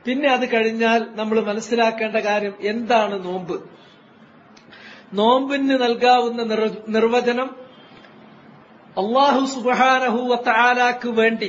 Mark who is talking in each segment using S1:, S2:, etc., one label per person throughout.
S1: പിന്നെ അത് കഴിഞ്ഞാൽ നമ്മൾ മനസ്സിലാക്കേണ്ട കാര്യം എന്താണ് നോമ്പ് നോമ്പിന് നൽകാവുന്ന നിർ- നിർവചനം അള്ളാഹു സുബാനഹുവത്താലാക്ക് വേണ്ടി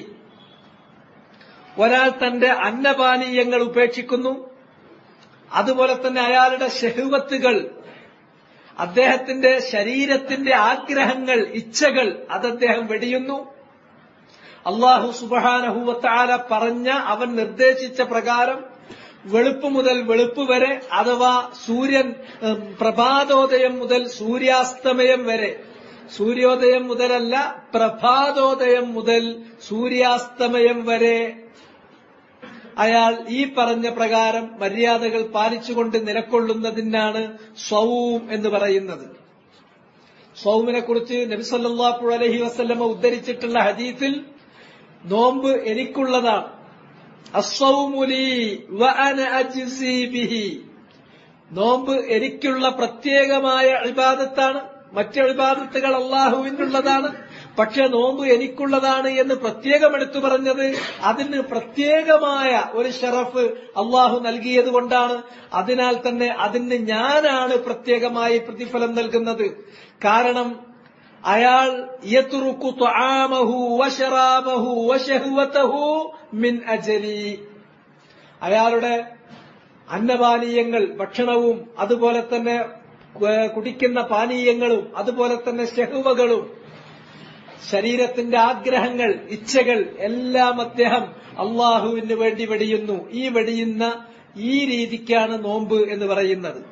S1: ഒരാൾ തന്റെ അന്നപാനീയങ്ങൾ ഉപേക്ഷിക്കുന്നു അതുപോലെ തന്നെ അയാളുടെ ഷെഹുവത്തുകൾ അദ്ദേഹത്തിന്റെ ശരീരത്തിന്റെ ആഗ്രഹങ്ങൾ ഇച്ഛകൾ അത് അദ്ദേഹം വെടിയുന്നു അള്ളാഹു സുബാനഹുവത്താല പറഞ്ഞ അവൻ നിർദ്ദേശിച്ച പ്രകാരം വെളുപ്പ് മുതൽ വെളുപ്പ് വരെ അഥവാ സൂര്യൻ ഉം, പ്രഭാതോദയം മുതൽ സൂര്യാസ്തമയം വരെ സൂര്യോദയം മുതലല്ല പ്രഭാതോദയം മുതൽ സൂര്യാസ്തമയം വരെ അയാൾ ഈ പറഞ്ഞ പ്രകാരം മര്യാദകൾ പാലിച്ചുകൊണ്ട് നിലക്കൊള്ളുന്നതിനാണ് സ്വവും എന്ന് പറയുന്നത് സ്വൗമിനെ കുറിച്ച് നബിസല്ലാഹു അലഹി വസ്ല്ലമ ഉദ്ധരിച്ചിട്ടുള്ള ഹദീസിൽ നോമ്പ് എനിക്കുള്ളതാണ് അസ്സൗമുലി വ അന അജ്സി ബിഹി നോമ്പ് എനിക്കുള്ള പ്രത്യേകമായ ഇബാദത്താണ് മറ്റ് ഇബാദത്തുകൾ അള്ളാഹുവിനുള്ളതാണ് പക്ഷെ നോമ്പ് എനിക്കുള്ളതാണ് എന്ന് പ്രത്യേകം എടുത്തു പറഞ്ഞത് അതിന് പ്രത്യേകമായ ഒരു ഷറഫ് അള്ളാഹു നൽകിയത് കൊണ്ടാണ് അതിനാൽ തന്നെ അതിന് ഞാനാണ് പ്രത്യേകമായി പ്രതിഫലം നൽകുന്നത് കാരണം അയാൾ യത്റുക്കു ത്വആമഹു വശറാബഹു വശഹ്വതഹു മിൻ അജലി അയാളുടെ അന്നപാനീയങ്ങൾ ഭക്ഷണവും അതുപോലെ തന്നെ ഏഹ്, കുടിക്കുന്ന പാനീയങ്ങളും അതുപോലെ തന്നെ ഷെഹുവകളും ശരീരത്തിന്റെ ആഗ്രഹങ്ങൾ ഇച്ഛകൾ എല്ലാം അദ്ദേഹം അള്ളാഹുവിന് വേണ്ടി വെടിയുന്നു ഈ വെടിയുന്ന ഈ രീതിക്കാണ് നോമ്പ് എന്ന് പറയുന്നത്